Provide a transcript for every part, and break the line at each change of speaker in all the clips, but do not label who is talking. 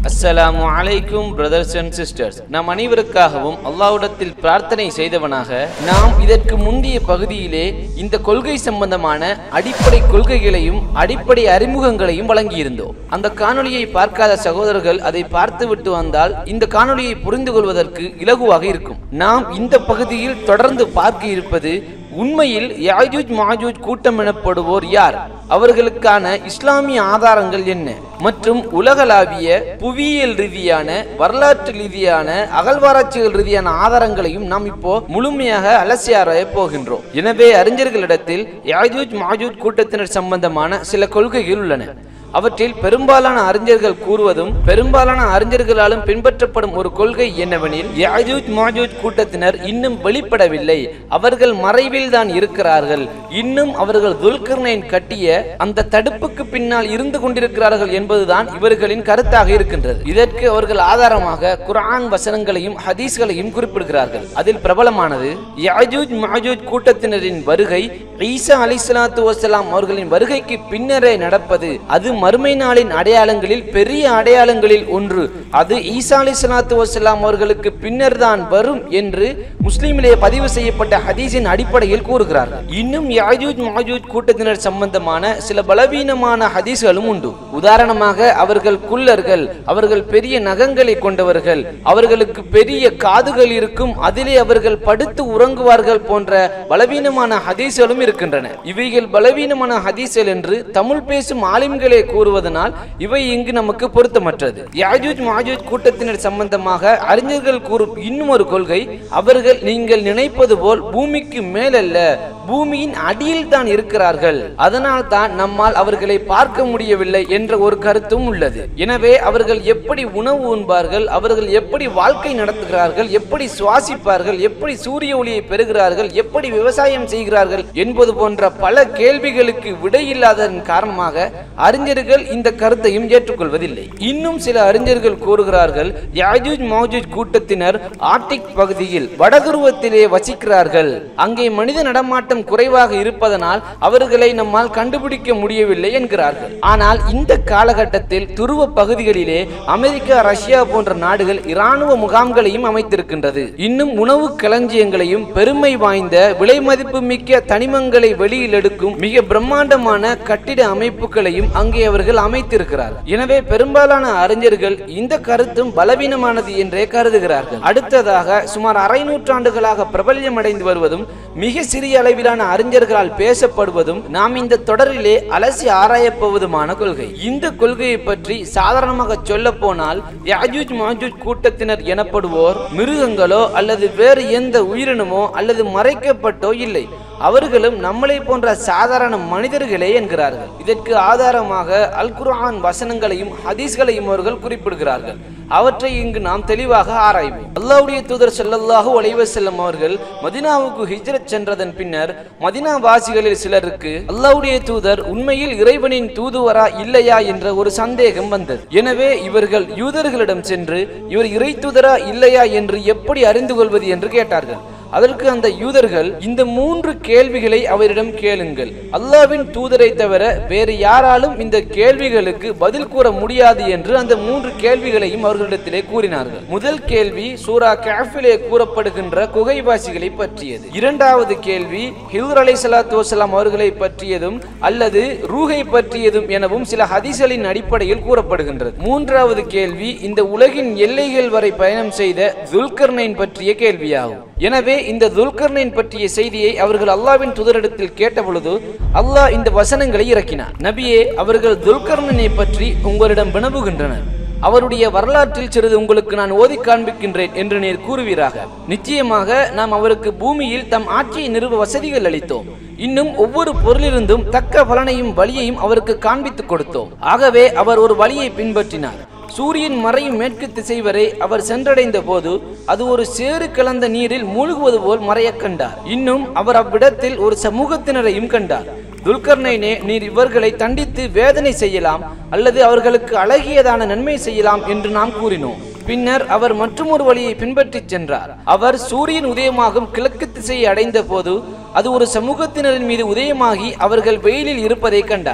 அஸ்ஸலாமு அலைக்கும் brothers and sisters நாம் அனைவருக்காகவும் அல்லாஹ்விடத்தில் பிரார்த்தனை செய்தவனாக நாம் இதற்கு முந்தைய பகுதியிலே இந்த கொள்கை சம்பந்தமான அடிப்படை கொள்கைகளையும் அடிப்படை அறிமுகங்களையும் வழங்கியிருந்தோம் அந்த காணொளியை பார்க்காத சகோதரர்கள் அதை பார்த்துவிட்டு வந்தால் இந்த காணொளியை புரிந்து கொள்வதற்கு இலகுவாக இருக்கும் நாம் இந்த பகுதியில் தொடர்ந்து பார்க்க இருப்பது உண்மையில் யாஜூஜ் மாஜூஜ் கூட்டம் எனப்படுவோர் யார் அவர்களுக்கான இஸ்லாமிய ஆதாரங்கள் என்ன மற்றும் உலகளாவிய புவியியல் ரீதியான வரலாற்று ரீதியான அகழ்வாராய்ச்சிகள் ரீதியான ஆதாரங்களையும் நாம் இப்போ முழுமையாக அலசி ஆராய போகின்றோம் எனவே அறிஞர்களிடத்தில் யாஜூஜ் மாஜூஜ் கூட்டத்தினர் சம்பந்தமான சில கொள்கைகள் உள்ளன அவற்றில் பெரும்பாலான அறிஞர்கள் கூறுவதும் பெரும்பாலான அறிஞர்களாலும் பின்பற்றப்படும் ஒரு கொள்கை என்னவெனில் யாஜூஜ் மாஜூஜ் கூட்டத்தினர் இன்னும் வெளிப்படவில்லை அவர்கள் மறைவில் தான் இருக்கிறார்கள் இன்னும் அவர்கள் துல்கர்னைன் கட்டிய அந்த தடுப்புக்கு பின்னால் இருந்து கொண்டிருக்கிறார்கள் என்பதுதான் இவர்களின் கருத்தாக இருக்கின்றது இதற்கு அவர்கள் ஆதாரமாக குர்ஆன் வசனங்களையும் ஹதீஸ்களையும் குறிப்பிடுகிறார்கள் அதில் பிரபலமானது யாஜூஜ் மாஜூஜ் கூட்டத்தினரின் வருகை ஈசா அலிஸ்லாத்து வசலாம் அவர்களின் வருகைக்கு பின்னரே நடப்பது அது மறுமை நாளின் அடையாளங்களில் பெரிய அடையாளங்களில் ஒன்று அது ஈசா அலிஸ்லாத்து வசலாம் அவர்களுக்கு பின்னர் தான் வரும் என்று முஸ்லிமிலே பதிவு செய்யப்பட்ட ஹதீஸின் அடிப்படையில் கூறுகிறார்கள் இன்னும் யாஜூஜ் மாஜூஜ் கூட்டத்தினர் சம்பந்தமான சில பலவீனமான ஹதீஸ்களும் உண்டு உதாரணமாக அவர்கள் குள்ளர்கள் அவர்கள் பெரிய நகங்களை கொண்டவர்கள் அவர்களுக்கு பெரிய காதுகள் இருக்கும் அதிலே அவர்கள் படுத்து உறங்குவார்கள் போன்ற பலவீனமான ஹதீஸ்களும் இருக்கின்றன இவைகள் பலவீனமான ஹதீஸ்கள் என்று தமிழ் பேசும் ஆலிம்களே கூறுவதனால் இவை இங்கு நமக்கு பொருத்தமற்றது யாஜூஜ் மாஜூஜ் கூட்டத்தினர் சம்பந்தமாக அறிஞர்கள் கூறும் இன்னும் ஒரு கொள்கை அவர்கள் நீங்கள் நினைப்பது போல் பூமிக்கு மேலல்ல பூமியின் அடியில் தான் இருக்கிறார்கள் அதனால் தான் நம்மால் அவர்களை பார்க்க முடியவில்லை என்ற ஒரு கருத்தும் உள்ளது எனவே அவர்கள் எப்படி உணவு உண்பார்கள் அவர்கள் எப்படி வாழ்க்கை நடத்துகிறார்கள் எப்படி சுவாசிப்பார்கள் எப்படி சூரிய ஒளியை பெறுகிறார்கள் எப்படி விவசாயம் செய்கிறார்கள் என்பது போன்ற பல கேள்விகளுக்கு விடையில்லாததன் காரணமாக அறிஞர்கள் இந்த கருத்தையும் ஏற்றுக்கொள்வதில்லை இன்னும் சில அறிஞர்கள் கூறுகிறார்கள் யாஜூஜ் மௌஜூஜ் கூட்டத்தினர் ஆர்டிக் பகுதியில் வடதுருவத்திலே வசிக்கிறார்கள் அங்கே மனித நடமாட்டம் குறைவாக இருப்பதனால் அவர்களை நம்மால் கண்டுபிடிக்க முடியவில்லை என்கிறார்கள் ஆனால் இந்த காலகட்டத்தில் துருவ பகுதிகளிலே அமெரிக்கா ரஷ்யா போன்ற நாடுகள் இராணுவ முகாம்களையும் அமைத்திருக்கின்றது இன்னும் உணவு களஞ்சியங்களையும் பெருமை வாய்ந்த விலை மதிப்பு மிக்க தனிமங்களை வெளியில் எடுக்கும் மிக பிரம்மாண்டமான கட்டிட அமைப்புகளையும் அங்கே அவர்கள் அமைத்திருக்கிறார்கள் எனவே பெரும்பாலான அறிஞர்கள் இந்த கருத்தும் பலவீனமானது என்றே கருதுகிறார்கள் அடுத்ததாக சுமார் அரை நூற்றாண்டுகளாக பிரபல்யமடைந்து வருவதும் மிக சிறிய அளவிலான அறிஞர்களால் பேசப்படுவதும் நாம் இந்த தொடரிலே அலசி ஆராயப் போவதுமான கொள்கை இந்த கொள்கையை பற்றி சாதாரணமாக சொல்ல போனால் யாஜூஜ் மாஜூஜ் கூட்டத்தினர் எனப்படுவோர் மிருகங்களோ அல்லது வேறு எந்த உயிரினமோ அல்லது மறைக்கப்பட்டோ இல்லை அவர்களும் நம்மளை போன்ற சாதாரண மனிதர்களே என்கிறார்கள் இதற்கு ஆதாரமாக அல் குர்ஆன் வசனங்களையும் ஹதீஸ்களையும் அவர்கள் குறிப்பிடுகிறார்கள் அவற்றை இங்கு நாம் தெளிவாக ஆராய்வோம் அல்லாஹ்வுடைய தூதர் ஸல்லல்லாஹு அலைஹி வஸல்லம் அவர்கள் மதீனாவுக்கு ஹிஜ்ரத் சென்றதன் பின்னர் மதீனா வாசிகளில் சிலருக்கு அல்லாஹ்வுடைய தூதர் உண்மையில் இறைவனின் தூதுவரா இல்லையா என்ற ஒரு சந்தேகம் வந்தது எனவே இவர்கள் யூதர்களிடம் சென்று இவர் இறை தூதரா இல்லையா என்று எப்படி அறிந்து கொள்வது என்று கேட்டார்கள் அதற்கு அந்த யூதர்கள் இந்த மூன்று கேள்விகளை அவரிடம் கேளுங்கள் அல்லாவின் தூதரை தவிர வேறு யாராலும் இந்த கேள்விகளுக்கு பதில் கூற முடியாது என்று அந்த மூன்று கேள்விகளையும் அவர்களிடத்திலே கூறினார்கள் முதல் கேள்வி சூரா கேஃபிலே கூறப்படுகின்ற குகைவாசிகளை பற்றியது இரண்டாவது கேள்வி ஹில்ர் அலை சலாத்து வசலாம் அவர்களை பற்றியதும் அல்லது ரூஹை பற்றியதும் எனவும் சில ஹதீஸ்களின் அடிப்படையில் கூறப்படுகின்றது மூன்றாவது கேள்வி இந்த உலகின் எல்லைகள் வரை பயணம் செய்த துல்கர்னைன் பற்றிய கேள்வியாகும் எனவே இந்த துல்கர்னைன் பற்றிய செய்தியை அவர்கள் அல்லாவின் துதரிடத்தில் கேட்டபொழுது அல்லாஹ் இந்த வசனங்களை இறக்கினார் நபியே அவர்கள் துல்கர்ணனை பற்றி உங்களிடம் வினவுகின்றனர் அவருடைய வரலாற்றில் சிறிது உங்களுக்கு நான் ஓதி காண்பிக்கின்றேன் என்று நீர் கூறுவீராக நிச்சயமாக நாம் அவருக்கு பூமியில் தம் ஆட்சியை நிறுவ வசதிகள் அளித்தோம் இன்னும் ஒவ்வொரு பொருளிலிருந்தும் தக்க பலனையும் வழியையும் அவருக்கு காண்பித்துக் கொடுத்தோம் ஆகவே அவர் ஒரு வழியை பின்பற்றினார் சூரியன் மறையும் மேற்கு திசை வரை அவர் சென்றடைந்த போது அது ஒரு சேறு கலந்த நீரில் மூழ்குவது போல் மறையக் கண்டார் இன்னும் அவர் அவ்விடத்தில் ஒரு சமூகத்தினரையும் கண்டார் துல்கர்னைனே நீர் இவர்களை தண்டித்து வேதனை செய்யலாம் அல்லது அவர்களுக்கு அழகியதான நன்மை செய்யலாம் என்று நாம் கூறினோம் பின்னர் அவர் மற்றொரு வழியை பின்பற்றிச் சென்றார் அவர் சூரியன் உதயமாகும் கிழக்கு திசையை அடைந்த போது அது ஒரு சமூகத்தினரின் மீது உதயமாகி அவர்கள் வெயிலில் இருப்பதை கண்டார்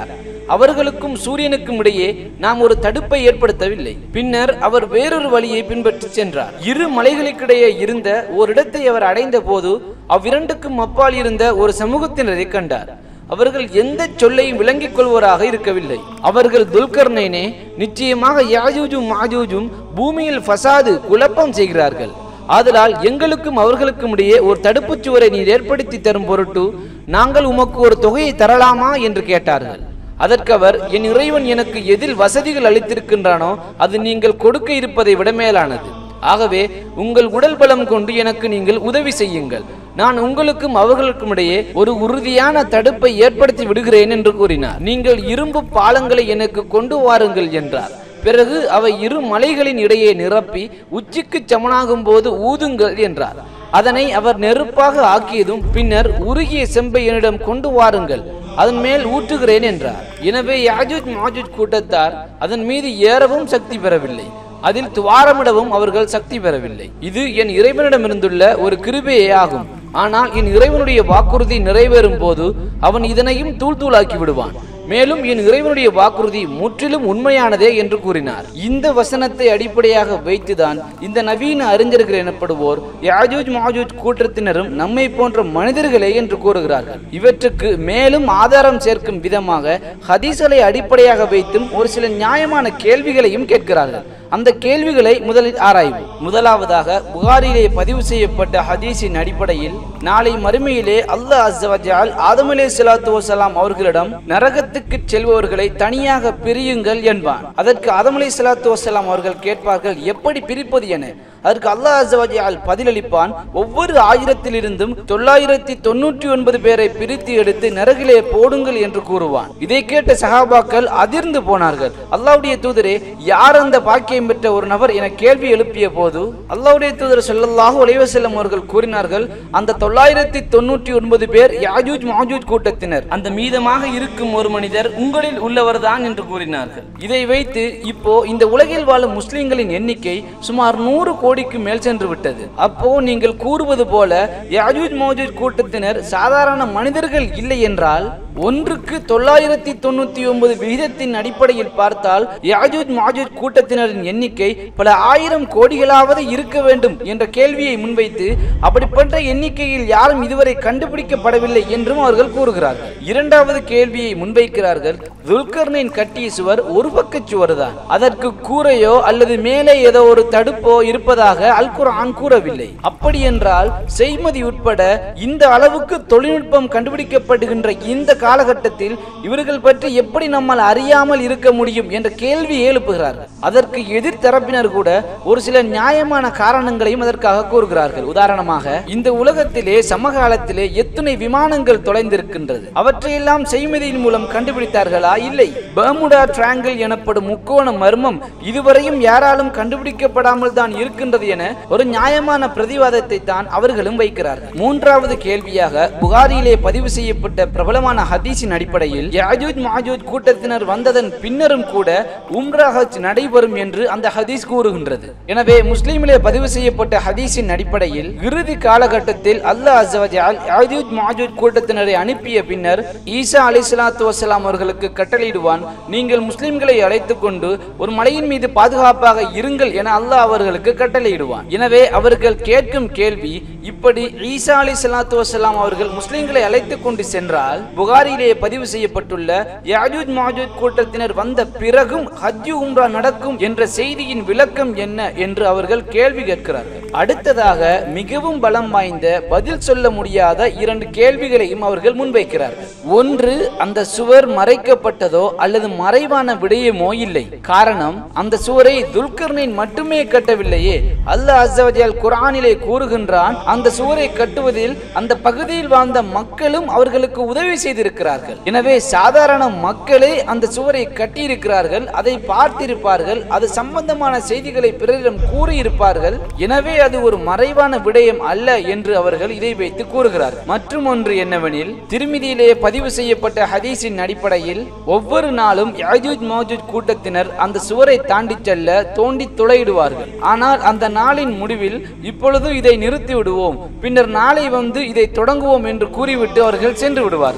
அவர்களுக்கும் சூரியனுக்கும் இடையே நாம் ஒரு தடுப்பை ஏற்படுத்தவில்லை பின்னர் அவர் வேறொரு வழியை பின்பற்றி சென்றார் இரு மலைகளுக்கிடையே இருந்த ஓரிடத்தை அவர் அடைந்த போது அவ்விரண்டுக்கும் அப்பால் இருந்த ஒரு சமூகத்தினரை கண்டார் அவர்கள் எந்த சொல்லையும் விளங்கிக் கொள்வோராக இருக்கவில்லை அவர்கள் துல்கர்னைனே நிச்சயமாக யாஜூஜும் மாஜூஜும் பூமியில் ஃபசாது குழப்பம் செய்கிறார்கள் ஆதலால் எங்களுக்கும் அவர்களுக்கும் இடையே ஒரு தடுப்புச் சுவரை நீர் ஏற்படுத்தி தரும் பொருட்டு நாங்கள் உமக்கு ஒரு தொகையை தரலாமா என்று கேட்டார்கள் அதற்கு அவர் என் இறைவன் எனக்கு எதில் வசதிகள் அளித்திருக்கின்றானோ அது நீங்கள் கொடுக்க இருப்பதை விட மேலானது ஆகவே உங்கள் உடல் பலம் கொண்டு எனக்கு நீங்கள் உதவி செய்யுங்கள் நான் உங்களுக்கும் அவர்களுக்கும் இடையே ஒரு உறுதியான தடுப்பை ஏற்படுத்தி விடுகிறேன் என்று கூறினார் நீங்கள் இரும்பு பாலங்களை எனக்கு கொண்டு வாருங்கள் என்றார் பிறகு அவை இரு மலைகளின் இடையே நிரப்பி உச்சிக்கு சமனாகும் போது ஊதுங்கள் என்றார் அதனை அவர் நெருப்பாக ஆக்கியதும் பின்னர் உருகிய செம்பை என்னிடம் கொண்டு வாருங்கள் அதன் மேல் ஊற்றுகிறேன் என்றார் எனவே யாஜூஜ் மாஜூஜ் கூட்டத்தார் அதன் மீது ஏறவும் சக்தி பெறவில்லை அதில் துவாரமிடவும் அவர்கள் சக்தி பெறவில்லை இது என் இறைவனிடமிருந்துள்ள ஒரு கிருபையே ஆகும் ஆனால் என் இறைவனுடைய வாக்குறுதி நிறைவேறும் போது அவன் இதனையும் தூள் தூளாக்கி விடுவான் மேலும் என் இறைவனுடைய வாக்குறுதி முற்றிலும் உண்மையானதே என்று கூறினார் இந்த வசனத்தை அடிப்படையாக வைத்துதான் இந்த நவீன அறிஞர்கள் எனப்படுவோர் யாஜூஜ் மாஜூஜ் கூட்டத்தினரும் நம்மை போன்ற மனிதர்களே என்று கூறுகிறார்கள் இவற்றுக்கு மேலும் ஆதாரம் சேர்க்கும் விதமாக ஹதீஸ்களை அடிப்படையாக வைத்தும் ஒரு சில நியாயமான கேள்விகளையும் கேட்கிறார்கள் அந்த கேள்விகளை முதலில் ஆராய்வோம் முதலாவதாக புகாரிலே பதிவு செய்யப்பட்ட ஹதீஸின் அடிப்படையில் நாளை மறுமையிலே அல்லாஹ் அஸ்ஸவஜால் ஆதம் அலே சலாத்து வசலாம் அவர்களிடம் நரகத்துக்கு செல்பவர்களை தனியாக பிரியுங்கள் என்பான் அதற்கு ஆதம் அலே சலாத்து வசலாம் அவர்கள் கேட்பார்கள் எப்படி பிரிப்பது என அதற்கு அல்லாஹ் அஸ்ஸவஜால் பதிலளிப்பான் ஒவ்வொரு ஆயிரத்திலிருந்தும் தொள்ளாயிரத்தி தொண்ணூற்றி ஒன்பது பேரை பிரித்து எடுத்து நரகிலே போடுங்கள் என்று கூறுவான் இதை கேட்ட சஹாபாக்கள் அதிர்ந்து போனார்கள் அல்லாஹ்வுடைய தூதரே யார் அந்த பாக்கியம் பெற்ற ஒரு நபர் என கேள்வி எழுப்பிய போது அல்லாஹ்வுடைய தூதர் ஸல்லல்லாஹு அலைஹி வஸல்லம் அவர்கள் கூறினார்கள் அந்த தொள்ளாயிரத்தி தொண்ணூற்றி ஒன்பது பேர் யாஜூஜ் மாஜூஜ் கூட்டத்தினர் அந்த மீதமாக இருக்கும் ஒரு மனிதர் உங்களில் உள்ளவர்தான் என்று கூறினார்கள் இதை வைத்து இப்போ இந்த உலகில் வாழும் முஸ்லிம்களின் எண்ணிக்கை சுமார் நூறு கோடிக்கு மேல் சென்று விட்டது அப்போ நீங்கள் கூறுவது போல யாஜூஜ் மௌஜூஜ் கூட்டத்தினர் சாதாரண மனிதர்கள் இல்லை என்றால் ஒன்றுக்கு தொள்ளாயிரத்தி தொண்ணூத்தி ஒன்பது விகிதத்தின் அடிப்படையில் பார்த்தால் யாஜூஜ் மாஜூஜ் கூட்டத்தினரின் எண்ணிக்கை பல ஆயிரம் கோடிகளாவது இருக்க வேண்டும் என்ற கேள்வியை முன்வைத்து அப்படிப்பட்ட எண்ணிக்கையில் யாரும் இதுவரை கண்டுபிடிக்கப்படவில்லை என்றும் அவர்கள் கூறுகிறார்கள் இரண்டாவது கேள்வியை முன்வைக்கிறார்கள் துல்கர்னின் கட்டிய சுவர் ஒரு பக்க சுவர்தான் அதற்கு கூரையோ அல்லது மேலே ஏதோ ஒரு தடுப்போ இருப்பதாக அல் குர்ஆன் கூறவில்லை அப்படி என்றால் செய்மதி உட்பட இந்த அளவுக்கு தொழில்நுட்பம் கண்டுபிடிக்கப்படுகின்ற இந்த காலகட்டத்தில் இவர்கள் பற்றி எப்படி நம்மால் அறியாமல் இருக்க முடியும் என்ற கேள்வி எழுப்புகிறார்கள் அதற்கு எதிர் தரப்பினர் கூட ஒரு சில நியாயமான காரணங்களையும் அதற்காக கூறுகிறார்கள் உதாரணமாக இந்த உலகத்திலே சமகாலத்திலே எத்தனை விமானங்கள் தொலைந்திருக்கின்றது அவற்றையெல்லாம் செய்மதியின் மூலம் கண்டுபிடித்தார்களா இல்லை பர்முடா டிராங்கிள் எனப்படும் முக்கோண மர்மம் இதுவரையும் யாராலும் கண்டுபிடிக்கப்படாமல் தான் இருக்கின்றது என ஒரு நியாயமான பிரதிவாதத்தை தான் அவர்களும் வைக்கிறார்கள் மூன்றாவது கேள்வியாக புகாரியிலே பதிவு செய்யப்பட்ட பிரபலமான ஹதீஸின் அடிப்படையில் யாஜூஜ் மாஜூஜ் கூட்டத்தினர் வந்ததன் பின்னரும் கூட உம்ரா ஹஜ் நடைபெறும் என்று அந்த ஹதீஸ் கூறுகின்றது எனவே முஸ்லிமிலே பதிவு செய்யப்பட்ட ஹதீஸின் அடிப்படையில் இறுதி காலகட்டத்தில் அல்லாஹ் அஸ்ஸவஜால் யாஜூஜ் மாஜூஜ் கூட்டத்தினரை அனுப்பிய பின்னர் ஈசா அலைஹிஸ்ஸலாத்து வஸலாம் அவர்களுக்கு கட்டளையிடுவான் நீங்கள் முஸ்லிம்களை அழைத்துக் கொண்டு ஒரு மலையின் மீது பாதுகாப்பாக இருங்கள் என அல்லாஹ் அவர்களுக்கு கட்டளையிடுவான் எனவே அவர்கள் கேட்கும் கேள்வி இப்படி ஈசா அலைஹிஸ்ஸலாத்து வஸலாம் அவர்கள் முஸ்லிம்களை அழைத்துக் கொண்டு சென்றால் புகாரிலே பதிவு செய்யப்பட்டுள்ள யாஜூஜ் மாஜூஜ் கூட்டத்தினர் வந்த பிறகும் ஹஜ்ஜு உம்ரா நடக்கும் என்ற செய்தியின் விளக்கம் என்ன என்று அவர்கள் கேள்வி கேட்கிறார்கள் அடுத்ததாக மிகவும் பலம் வாய்ந்த பதில் சொல்ல முடியாத இரண்டு கேள்விகளையும் அவர்கள் முன்வைக்கிறார்கள் ஒன்று அந்த சுவர் மறைக்கப்பட்டதோ அல்லது மறைவான விடயமோ இல்லை காரணம் அந்த சுவரை துல்கர்னின் மட்டுமே கட்டவில்லையே அல்லாஹ் அஸ்ஸவஜல் குர்ஆனிலே கூறுகின்றான் அந்த சுவரை கட்டுவதில் அந்த பகுதியில் வாழ்ந்த மக்களும் அவர்களுக்கு உதவி செய்திருக்கிறார்கள் எனவே சாதாரண மக்களே அந்த சுவரை கட்டியிருக்கிறார்கள் அதை பார்த்திருப்பார்கள் அது சம்பந்தமான செய்திகளை பிறரிடம் கூறியிருப்பார்கள் எனவே அது ஒரு மறைவான விடயம் அல்ல என்று அவர்கள் இதை வைத்து கூறுகிறார்கள் மற்றும் ஒன்று என்னவெனில் திருமிதியிலே பதிவு செய்யப்பட்ட ஹதீஸின் அடிப்படையில் ஒவ்வொரு நாளும் யாஜூஜ் மௌஜூஜ் கூட்டத்தினர் அந்த சுவரை தாண்டி செல்ல தோண்டி துளையிடுவார்கள் ஆனால் அந்த நாளின் முடிவில் இப்பொழுது இதை நிறுத்தி விடுவோம் பின்னர் நாளை வந்து இதை தொடங்குவோம் என்று கூறிவிட்டு அவர்கள் சென்று விடுவார்கள்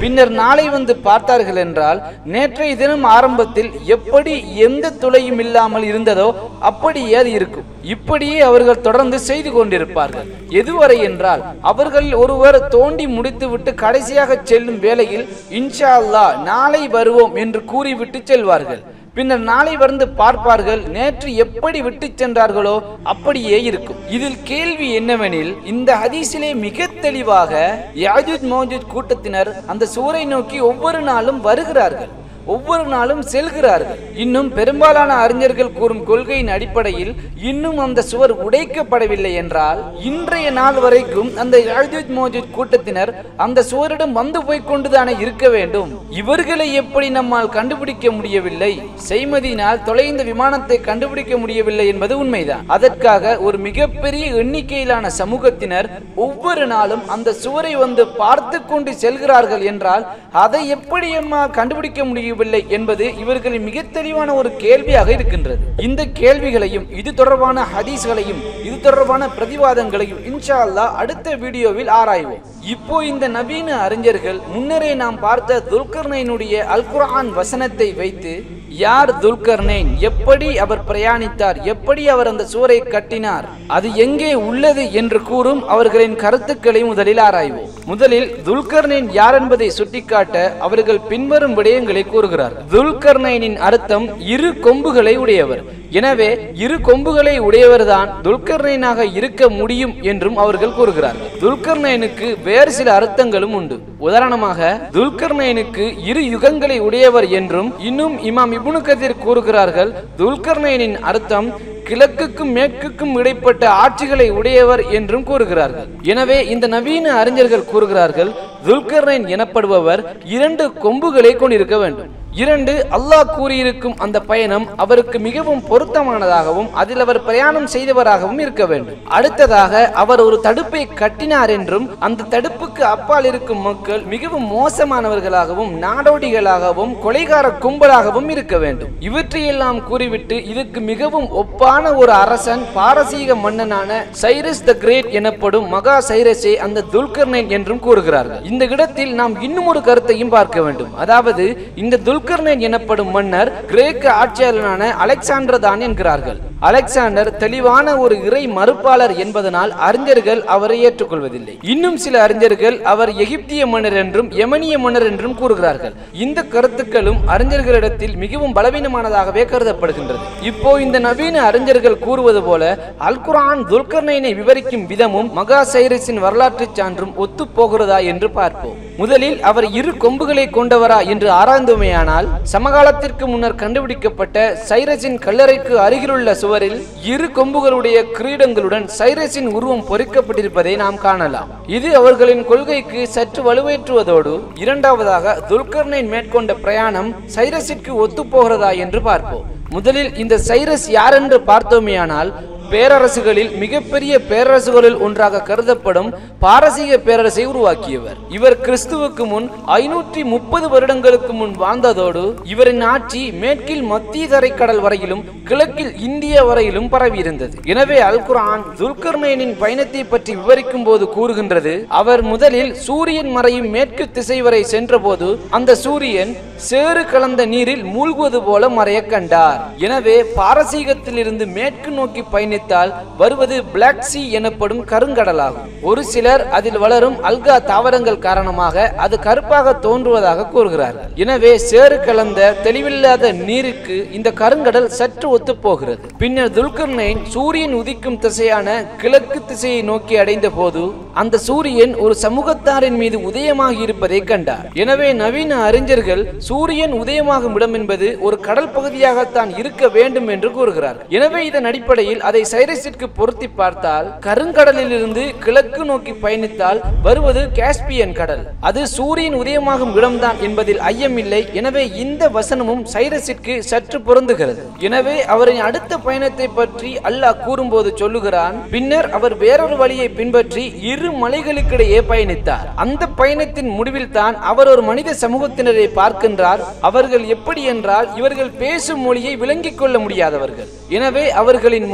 பின்னர் நாளை வந்து பார்த்தார்கள் என்றால் நேற்றைய தினம் ஆரம்பத்தில் எப்படி எந்த துளையும் இல்லாமல் இருந்ததோ அப்படியே அது இருக்கும் இப்படியே அவர்கள் தொடர்ந்து செய்து கொண்டிருப்பார்கள் எதுவரை என்றால் அவர்கள் ஒருவர் தோண்டி முடித்துவிட்டு கடைசியாக செல்லும் வேளையில் இன்ஷா அல்லாஹ் நாளை வருவோம் என்று கூறிவிட்டு செல்வார்கள் பின்னர் நாளை வந்து பார்ப்பார்கள் நேற்று எப்படி விட்டு சென்றார்களோ அப்படியே இருக்கும் இதில் கேள்வி என்னவெனில் இந்த ஹதீஸிலே மிக தெளிவாக யாஜுத் மோஜுத் கூட்டத்தினர் அந்த சூரை நோக்கி ஒவ்வொரு நாளும் வருகிறார்கள் ஒவ்வொரு நாளும் செல்கிறார்கள் இன்னும் பெரும்பாலான அறிஞர்கள் கூறும் கொள்கையின் அடிப்படையில் இன்னும் அந்த சுவர் உடைக்கப்படவில்லை என்றால் இன்றைய நாள் வரைக்கும் அந்த யாஜுத் மோஜுத் கூட்டத்தினர் அந்த சுவரிடம் வந்து போய் கொண்டுதானே இருக்க வேண்டும் இவர்களை எப்படி நம்மால் கண்டுபிடிக்க முடியவில்லை செய்மதியினால் தொலைந்த விமானத்தை கண்டுபிடிக்க முடியவில்லை என்பது உண்மைதான் அதற்காக ஒரு மிகப்பெரிய எண்ணிக்கையிலான சமூகத்தினர் ஒவ்வொரு நாளும் அந்த சுவரை வந்து பார்த்து கொண்டு செல்கிறார்கள் என்றால் அதை எப்படி நம்மால் கண்டுபிடிக்க முடியவில்லை என்பது இவர்களின் மிக தெளிவான ஒரு கேள்வியாக இருக்கின்றது இந்த கேள்விகளையும் இது தொடர்பான ஹதீஸ்களையும் இது தொடர்பான பிரதிவாதங்களையும் இன்ஷா அல்லாஹ் அடுத்த வீடியோவில் ஆராய்வோம் இப்போ இந்த நவீன அறிஞர்கள் முன்னரே நாம் பார்த்த துல்கர்னைனுடைய அல் குர்ஆன் வசனத்தை வைத்து யார் துல்கர்னைன் எப்படி அவர் பிரயாணித்தார் எப்படி அவர் அந்த சுவரை கட்டினார் அது எங்கே உள்ளது என்று கூறும் அவர்களின் கருத்துக்களை முதலில் ஆராய்வோம் முதலில் துல்கர்னைன் யார் என்பதை சுட்டிக்காட்ட அவர்கள் பின்வரும் விடயங்களை கூறுகிறார் துல்கர்னைனின் அர்த்தம் இரு கொம்புகளை உடையவர் எனவே இரு கொம்புகளை உடையவர்தான் துல்கர்னைனாக இருக்க முடியும் என்றும் அவர்கள் கூறுகிறார்கள் துல்கர்னைனுக்கு வேறு சில அர்த்தங்களும் உண்டு உதாரணமாக துல்கர்னைனுக்கு இரு யுகங்களை உடையவர் என்றும் இன்னும் இமாம் இப்னு கதீர் கூறுகிறார்கள் துல்கர்னைனின் அர்த்தம் கிழக்குக்கும் மேற்குக்கும் இடைப்பட்ட ஆட்சிகளை உடையவர் என்றும் கூறுகிறார்கள் எனவே இந்த நவீன அறிஞர்கள் கூறுகிறார்கள் துல்கர்னைன் எனப்படுபவர் இரண்டு கொம்புகளை கொண்டிருக்க வேண்டும் இரண்டு அல்லாஹ் கூறியிருக்கும் அந்த பயணம் அவருக்கு மிகவும் பொருத்தமானதாகவும் அதில் அவர் பிரயாணம் செய்தவராகவும் இருக்க வேண்டும் அடுத்ததாக அவர் ஒரு தடுப்பை கட்டினார் என்றும் அந்த தடுப்புக்கு அப்பால் இருக்கும் மக்கள் மிகவும் மோசமானவர்களாகவும் நாடோடிகளாகவும் கொலைகார கும்பலாகவும் இருக்க வேண்டும் இவற்றையெல்லாம் கூறிவிட்டு இதுக்கு மிகவும் ஒப்பான ஒரு அரசன் பாரசீக மன்னனான சைரஸ் த கிரேட் எனப்படும் மகா சைரஸே அந்த துல்கர்னைன் என்றும் கூறுகிறார்கள் இந்த இடத்தில் நாம் இன்னும் ஒரு கருத்தையும் பார்க்க வேண்டும் அதாவது இந்த துல்கர்னைன் எனப்படும் மன்னர் கிரேக்க ஆட்சியாளரான அலெக்சாண்டர் தான் என்கிறார்கள் அலெக்சாண்டர் தெளிவான ஒரு இறை மறுப்பாளர் என்பதனால் அறிஞர்கள் அவரை ஏற்றுக்கொள்வதில்லை இன்னும் சில அறிஞர்கள் அவர் எகிப்திய மன்னர் என்றும் யமனிய மன்னர் என்றும் கூறுகிறார்கள் இந்த கருத்துக்களும் அறிஞர்களிடத்தில் மிகவும் பலவீனமானதாகவே கருதப்படுகின்றது இப்போ இந்த நவீன அறிஞர்கள் கூறுவது போல அல் குர்ஆன் துல்கர்னைனை விவரிக்கும் விதமும் மகா சைரஸின் வரலாற்று சான்றும் ஒத்து போகிறதா என்று பார்ப்போம் முதலில் அவர் இரு கொம்புகளை கொண்டவரா என்று ஆராய்ந்தோமேயானால் சமகாலத்திற்கு முன்னர் கண்டுபிடிக்கப்பட்ட சைரஸின் கல்லறைக்கு அருகிலுள்ள சுவரில் இரு கொம்புகளுடைய கிரீடங்களுடன் சைரஸின் உருவம் பொறிக்கப்பட்டிருப்பதை நாம் காணலாம் இது அவர்களின் கொள்கைக்கு சற்று வலுவேற்றுவதோடு இரண்டாவதாக துல்கர்னைன் மேற்கொண்ட பிரயாணம் சைரஸிற்கு ஒத்துப்போகிறதா என்று பார்ப்போம் முதலில் இந்த சைரஸ் யார் என்று பார்த்தோமேயானால் பேரரசுகளில் மிகப்பெரிய பேரரசுகளில் ஒன்றாக கருதப்படும் பாரசீக பேரரசை உருவாக்கியவர் இவர் கிறிஸ்துவுக்கு முன் ஐநூற்றி முப்பது வருடங்களுக்கு முன் வாழ்ந்ததோடு இவரின் ஆட்சி மேற்கில் மத்திய தரைக்கடல் வரையிலும் கிழக்கில் இந்திய வரையிலும் பரவி இருந்தது எனவே அல் குர்ஆன் துல்கர்னைனின் பயணத்தை பற்றி விவரிக்கும் போது கூறுகின்றது அவர் முதலில் சூரியன் மறையும் மேற்கு திசை வரை சென்றபோது அந்த சூரியன் சேறு கலந்த நீரில் மூழ்குவது போல மறைய கண்டார் எனவே பாரசீகத்தில் இருந்து மேற்கு நோக்கி பயணித்தால் வருவது பிளாக் சி எனப்படும் கருங்கடலாகும் ஒரு சிலர் அதில் வளரும் அல்கா தாவரங்கள் காரணமாக அது கருப்பாக தோன்றுவதாக கூறுகிறார்கள் எனவே சேறு கலந்த தெளிவில்லாத நீருக்கு இந்த கருங்கடல் சற்று ஒத்து போகிறது பின்னர் துல்கர்னைன் சூரியன் உதிக்கும் திசையான கிழக்கு திசையை நோக்கி அடைந்த போது அந்த சூரியன் ஒரு சமூகத்தாரின் மீது உதயமாகி இருப்பதை கண்டார் எனவே நவீன அறிஞர்கள் சூரியன் உதயமாகும் இடம் என்பது ஒரு கடல் பகுதியாகத்தான் இருக்க வேண்டும் என்று கூறுகிறார்கள் எனவே இதன் அடிப்படையில் அதை சைரஸிற்கு பொருத்தி பார்த்தால் கருங்கடலில் இருந்து கிழக்கு நோக்கி பயணித்தால் வருவது காஸ்பியன் கடல் அது சூரியன் உதயமாகும் இடம்தான் என்பதில் ஐயமில்லை எனவே இந்த வசனமும் சைரஸிற்கு சற்று பொருந்துகிறது எனவே அவரின் அடுத்த பயணத்தை பற்றி அல்லாஹ் கூறும்போது சொல்லுகிறான் பின்னர் அவர் வேறொரு வழியை பின்பற்றி இரு மலைகளுக்கிடையே பயணித்தார் அந்த பயணத்தின் முடிவில் தான் அவர் ஒரு மனித சமூகத்தினரை பார்க்கின்றார் அவர்கள் எப்படி என்றால் இவர்கள் பேசும் மொழியை விளங்கிக் கொள்ள முடியாதவர்கள் எனவே அவர்களின் மொழி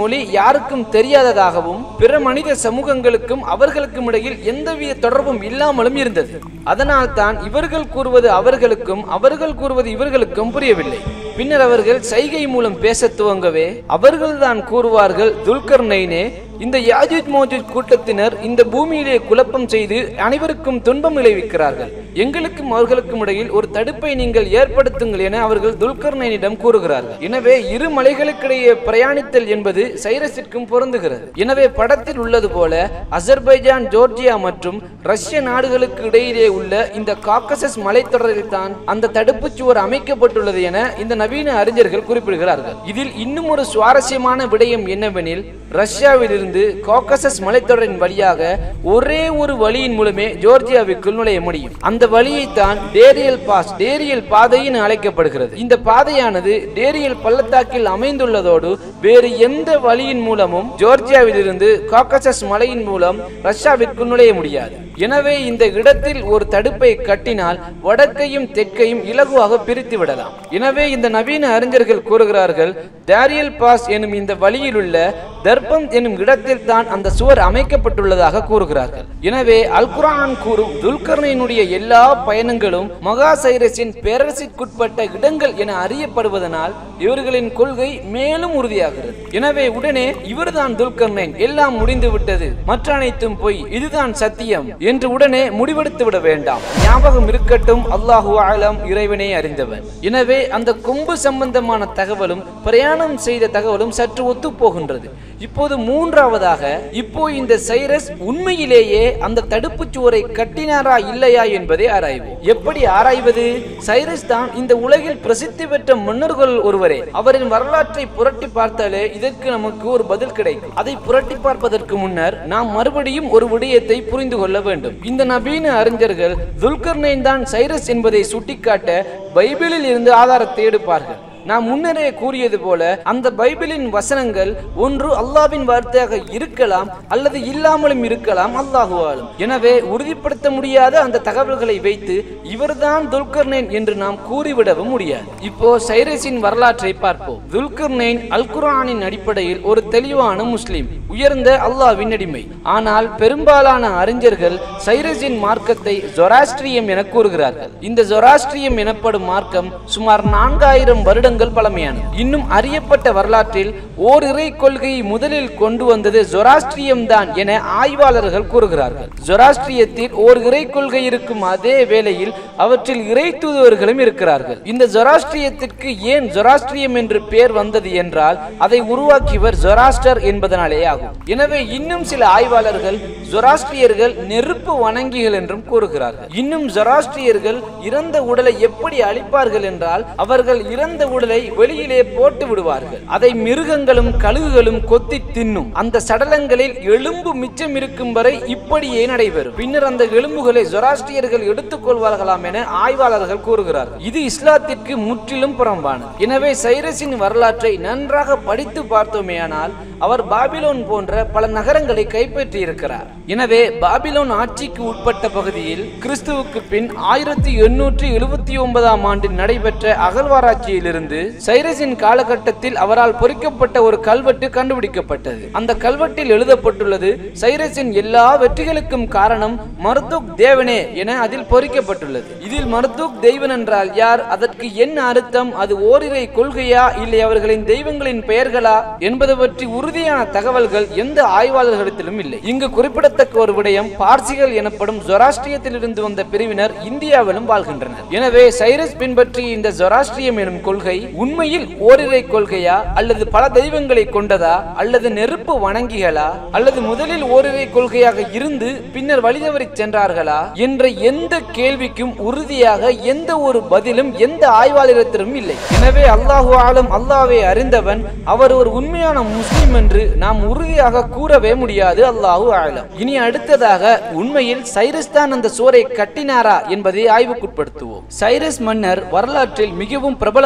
யாருக்கும் தெரியாததாகவும் பிற மனித சமூகங்களுக்கும் அவர்களுக்கும் இடையில் எந்தவித தொடர்பும் இல்லாமலும் இருந்தது அதனால் தான் இவர்கள் கூறுவது அவர்களுக்கும் அவர்கள் கூறுவது இவர்களுக்கும் புரியவில்லை பின்னர் அவர்கள் சைகை மூலம் பேசத் துவங்கவே அவர்கள்தான் கூறுவார்கள் துல்கர் நைனே இந்த யாஜூஜ் மோஜூஜ் கூட்டத்தினர் இந்த பூமியிலே குழப்பம் செய்து அனைவருக்கும் துன்பம் விளைவிக்கிறார்கள் எங்களுக்கும் அவர்களுக்கும் இடையில் ஒரு தடுப்பை நீங்கள் ஏற்படுத்துங்கள் என அவர்கள் துல்கர்னைனிடம் கூறுகிறார்கள் எனவே இரு மலைகளுக்கிடையே பிரயாணித்தல் என்பது சைரஸிற்கும் பொருந்துகிறது எனவே படத்தில் உள்ளது போல அசர்பைஜான் ஜோர்ஜியா மற்றும் ரஷ்ய நாடுகளுக்கு இடையிலே உள்ள இந்த காக்கசஸ் மலைத்தொடரில் தான் அந்த தடுப்புச் சுவர் அமைக்கப்பட்டுள்ளது என இந்த நவீன அறிஞர்கள் குறிப்பிடுகிறார்கள் இதில் இன்னும் ஒரு சுவாரஸ்யமான விடயம் என்னவெனில் ரஷ்யாவிலிருந்து காக்கசஸ் மலைத்தொடரின் வழியாக ஒரே ஒரு வழியின் மூலமே ஜோர்ஜியாவுக்குள் நுழைய முடியும் அந்த வழியை தான் டேரியல் பாஸ் டேரியல் பாதை என அழைக்கப்படுகிறது இந்த பாதையானது டேரியல் பள்ளத்தாக்கில் அமைந்துள்ளதோடு வேறு எந்த வழியின் மூலமும் ஜோர்ஜியாவிலிருந்து காக்கசஸ் மலையின் மூலம் ரஷ்யாவிற்குள் நுழைய முடியாது எனவே இந்த இடத்தில் ஒரு தடுப்பை கட்டினால் வடக்கையும் தெற்கையும் இலகுவாக பிரித்து விடலாம் எனவே இந்த நவீன அறிஞர்கள் கூறுகிறார்கள் டேரியல் பாஸ் எனும் இந்த வழியில் உள்ள தர்பம் எனும் இடத்தில் தான் அந்த சுவர் அமைக்கப்பட்டுள்ளதாக கூறுகிறார்கள் எனவே அல் குர்ஆன் கூறும் துல்கர்னையினுடைய எல்லா பயணங்களும் மகா சைரஸின் பேரரசிற்குட்பட்ட இடங்கள் என அறியப்படுவதனால் இவர்களின் கொள்கை மேலும் உறுதியாகிறது எனவே உடனே இவர்தான் துல்கர்னைன் எல்லாம் முடிந்து விட்டது மற்ற அனைத்தும் பொய் இதுதான் சத்தியம் என்று உடனே முடிவெடுத்து விட வேண்டாம் ஞாபகம் இருக்கட்டும் அல்லாஹு ஆலம் இறைவனே அறிந்தவன் எனவே அந்த கொம்பு சம்பந்தமான தகவலும் பிரயாணம் செய்த தகவலும் சற்று ஒத்து போகின்றது இப்போது மூன்றாவதாக இப்போ இந்த சைரஸ் உண்மையிலேயே அந்த தடுப்புச் சுவரை கட்டினாரா இல்லையா என்பதை ஆராய்வோம் எப்படி ஆராய்வது சைரஸ் தான் இந்த உலகில் பிரசித்தி பெற்ற மன்னர்கள் ஒருவரே அவரின் வரலாற்றை புரட்டி பார்த்தாலே இதற்கு நமக்கு ஒரு பதில் கிடைக்கும் அதை புரட்டி பார்ப்பதற்கு முன்னர் நாம் மறுபடியும் ஒரு விடயத்தை புரிந்து கொள்ள வேண்டும் இந்த நவீன அறிஞர்கள் துல்கர்னைன் தான் சைரஸ் என்பதை சுட்டிக்காட்ட பைபிளில் இருந்து ஆதாரத்தை எடுப்பார்கள் நான் முன்னரே கூறியது போல அந்த பைபிளின் வசனங்கள் ஒன்று அல்லாவின் வார்த்தையாக இருக்கலாம் அல்லது இல்லாமலும் இருக்கலாம் அல்லாஹுவாலும் எனவே உறுதிப்படுத்த முடியாத அந்த தகவல்களை வைத்து இவர்தான் துல்கர்னைன் என்று நாம் கூறிவிடவும் முடியாது இப்போ சைரஸின் வரலாற்றை பார்ப்போம் துல்கர்னைன் அல் குர்ஆனின் அடிப்படையில் ஒரு தெளிவான முஸ்லிம் உயர்ந்த அல்லாவின் அடிமை ஆனால் பெரும்பாலான அறிஞர்கள் சைரஸின் மார்க்கத்தை ஜொராஸ்ட்ரியம் என கூறுகிறார்கள் இந்த ஜொராஸ்ட்ரியம் எனப்படும் மார்க்கம் சுமார் நான்காயிரம் வருடங்கள் பழமையானது இன்னும் அறியப்பட்ட வரலாற்றில் ஓர் இறை கொள்கையை முதலில் கொண்டு வந்தது ஜொராஸ்ட்ரியம் தான் என ஆய்வாளர்கள் கூறுகிறார்கள் ஜொராஸ்ட்ரியத்தில் ஓர் இறை கொள்கை இருக்கும் அதே வேளையில் அவற்றில் இறை தூதுவர்களும் இருக்கிறார்கள் இந்த ஜொராஸ்ட்ரியத்திற்கு ஏன் ஜொராஸ்ட்ரியம் என்று பெயர் வந்தது என்றால் அதை உருவாக்கியவர் ஜொராஸ்டர் என்பதனாலே ஆகும் எனவே இன்னும் சில ஆய்வாளர்கள் ஜொராஸ்ட்ரியர்கள் நெருப்பு வணங்கிகள் என்றும் கூறுகிறார்கள் இன்னும் ஜொராஸ்ட்ரியர்கள் இறந்த உடலை எப்படி அழிப்பார்கள் என்றால் அவர்கள் இறந்த உடலை வெளியிலே போட்டு விடுவார்கள் அதை மிருகங்களும் கழுகுகளும் கொத்தி தின்னும் அந்த சடலங்களில் எலும்பு மிச்சம் இருக்கும் வரை இப்படியே நடைபெறும் பின்னர் அந்த எலும்புகளை ஜொராஸ்ட்ரியர்கள் எடுத்துக் கொள்வார்களாம் என ஆய்வாளர்கள் கூறுகிறார்கள் இது இஸ்லாத்திற்கு முற்றிலும் புறம்பானது எனவே சைரஸின் வரலாற்றை நன்றாக படித்து பார்த்தோமேயானால் அவர் பாபிலோன் போன்ற பல நகரங்களை கைப்பற்றி இருக்கிறார் எனவே பாபிலோன் ஆட்சிக்கு உட்பட்ட பகுதியில் கிறிஸ்துவுக்கு பின் ஆயிரத்தி எண்ணூற்றி எழுபத்தி ஒன்பதாம் ஆண்டில் நடைபெற்ற அகழ்வாராய்ச்சியிலிருந்து சைரஸின் காலகட்டத்தில் அவரால் பொறிக்கப்பட்ட ஒரு கல்வெட்டு கண்டுபிடிக்கப்பட்டது அந்த கல்வெட்டில் எழுதப்பட்டுள்ளது சைரஸின் எல்லா வெற்றிகளுக்கும் காரணம் மருத்துக் தேவனே என அதில் பொறிக்கப்பட்டுள்ளது இதில் மருத்துக் தெய்வன் என்றால் யார் அதற்கு என்ன அர்த்தம் அது ஓரிரை கொள்கையா இல்லை அவர்களின் தெய்வங்களின் பெயர்களா என்பது பற்றி உறுதியான தகவல்கள் எந்த ஆய்வாளர்களிடத்திலும் இல்லை இங்கு குறிப்பிடத்தக்க ஒரு விடயம் பார்சிகள் எனப்படும் ஜொராஸ்ட்ரியத்திலிருந்து வந்த பிரிவினர் இந்தியாவிலும் வாழ்கின்றனர் எனவே சைரஸ் பின்பற்றிய இந்த ஜொராஸ்ட்ரியம் எனும் கொள்கை உண்மையில் ஓரிரை கொள்கையா அல்லது பல தெய்வங்களை கொண்டதா அல்லது நெருப்பு வணங்கிகளா அல்லது முதலில் ஓரிரை கொள்கையாக இருந்து பின்னர் வழிதவறி சென்றார்களா என்ற எந்த கேள்விக்கும் உறுதியாக எந்த ஒரு பதிலும் எந்த ஆய்வாளரிடத்திலும் இல்லை எனவே அல்லாஹு ஆலம் அல்லாவை அறிந்தவன் அவர் ஒரு உண்மையான முஸ்லிம் என்று நாம் உறுதியாக கூறவே முடியாது அல்லாஹு ஆலம் இனி அடுத்ததாக உண்மையில் சைரஸ் தான் அந்த சுவரை கட்டினாரா என்பதை ஆய்வுக்குட்படுத்துவோம் சைரஸ் மன்னர் வரலாற்றில் மிகவும் பிரபலமானவர்